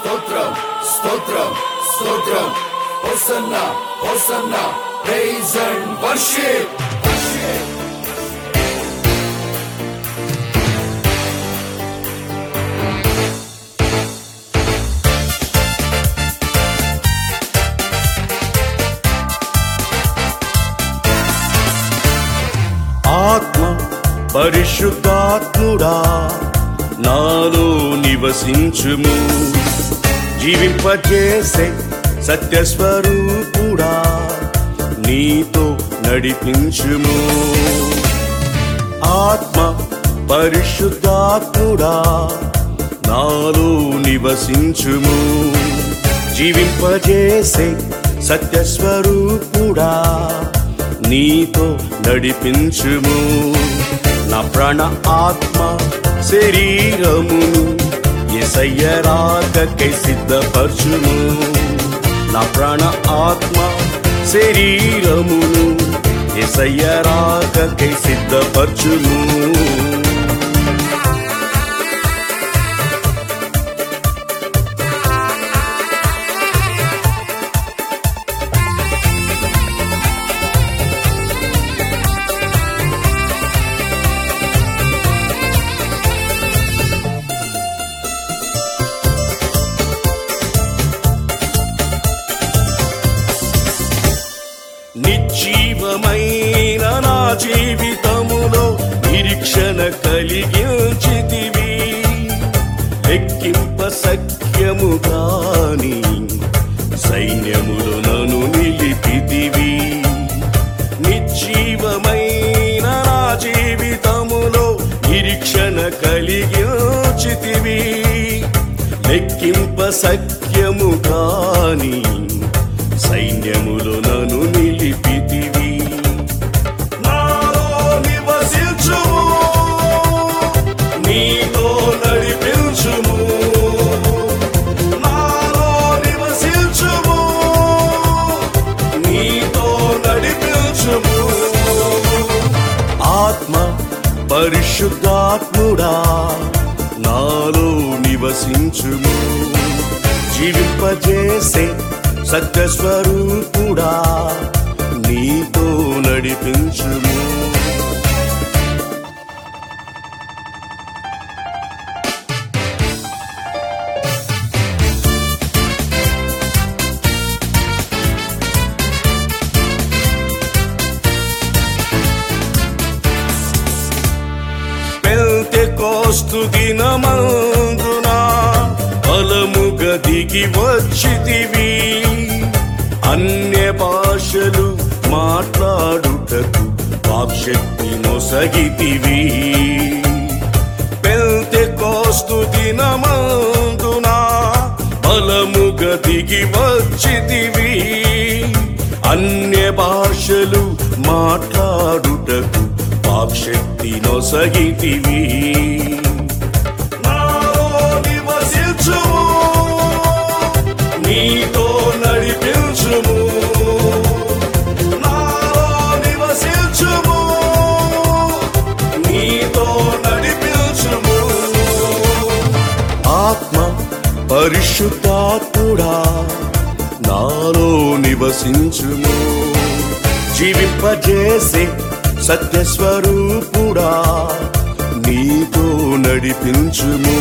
స్తోత్రం స్తోత్రం స్తోత్రం hosanna hosanna praise and worship ఆత్మ పరిశుద్ధాత్ముడా నాలో నివసించుము జీవింపజేసే సత్యస్వరూపుడా నీతో నడిపించుము ఆత్మ పరిశుద్ధాత్ముడా నాలో నివసించుము జీవింపజేసే సత్యస్వరూపుడా నీతో నడిపించుము నా ప్రాణ ఆత్మ శరీరమును ఎసయ్య రాకకై సిద్ధపరచుము నా ప్రాణ ఆత్మ శరీరమును ఎసయ్య రాకకై సిద్ధపరచుము నిజీవమైన నా జీవితములో నిరీక్షణ కలిగించితివి లెక్కింప సఖ్యము కాని సైన్యములు నన్ను నిలిపితివి నిజీవమైన నా జీవితములో నిరీక్షణ కలిగించితివి లెక్కింప సఖ్యము కాని సైన్యములు నన్ను నిలిపితివి నాలో నివసించుము నీతో నడిపించుము నాలో నివసించుము నీతో నడిపించుము ఆత్మ పరిశుద్ధాత్ముడా నాలో నివసించుము జీవింపజేసే సత్యస్వరూపుడా నీతో నడిపించుము పెంతెకోస్తు దినమందున బలముగా దిగి వచ్చితివి అన్య భాషలు మాట్లాడుటకు వాక్శక్తి నొసగితివి పెంతెకోస్తు దినమందున బలముగా దిగి వచ్చితివి అన్య భాషలు మాట్లాడుటకు వాక్శక్తి నొసగితివి నాలో నివసించుము నీతో నడిపించుము నాలో నివసించుము నీతో నడిపించుము ఆత్మ పరిశుద్ధాత్ముడా నాలో నివసించుము జీవింపజేసే సత్యస్వరూపుడా నీతో నడిపించుము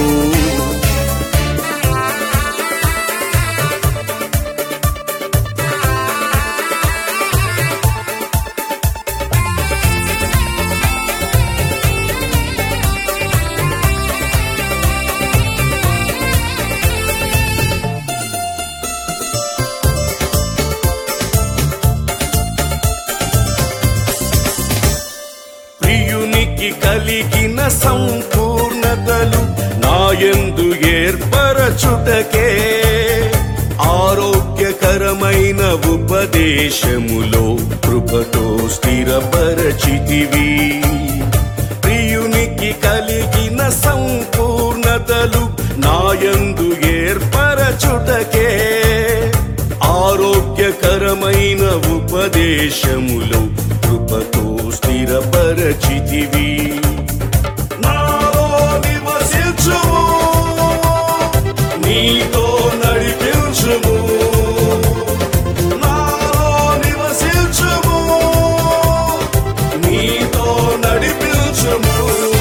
ప్రియునికి కలిగిన సంపూర్ణతలు నాయందు ఏర్పరచుటకే ఆరోగ్యకరమైన ఉపదేశములో కృపతో స్థిరపరచితివి ప్రియునికి కలిగిన సంపూర్ణతలు నాయందు ఏర్పరచుటకే ఆరోగ్యకరమైన ఉపదేశములో కృపతో స్థిరపరచితివి నాలో నివసించుము నీతో నడిపించుము నాలో నివసించుము నీతో నడిపించుము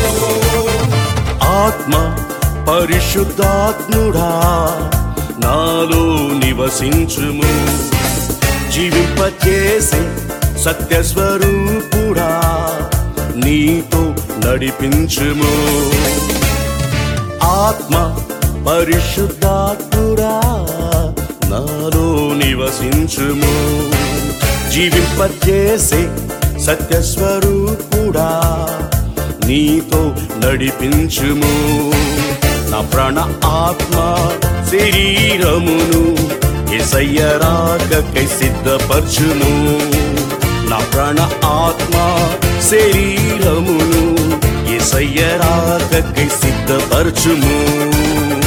ఆత్మ పరిశుద్ధాత్ముడా నాలో నివసించుము జీవింపచేసే సత్యస్వరూపుడా నీతో నడిపించుము ఆత్మ పరిశుద్ధాత్ముడా నాలో నివసించుము జీవింపచేసే సత్యస్వరూపుడా నీతో నడిపించుము నా ప్రాణ ఆత్మ శరీరమును ఎసయ్య రాకకై సిద్ధపరచుము నా ప్రాణ ఆత్మ శరీరమును ఎసయ్య రాకకై సిద్ధపరచుము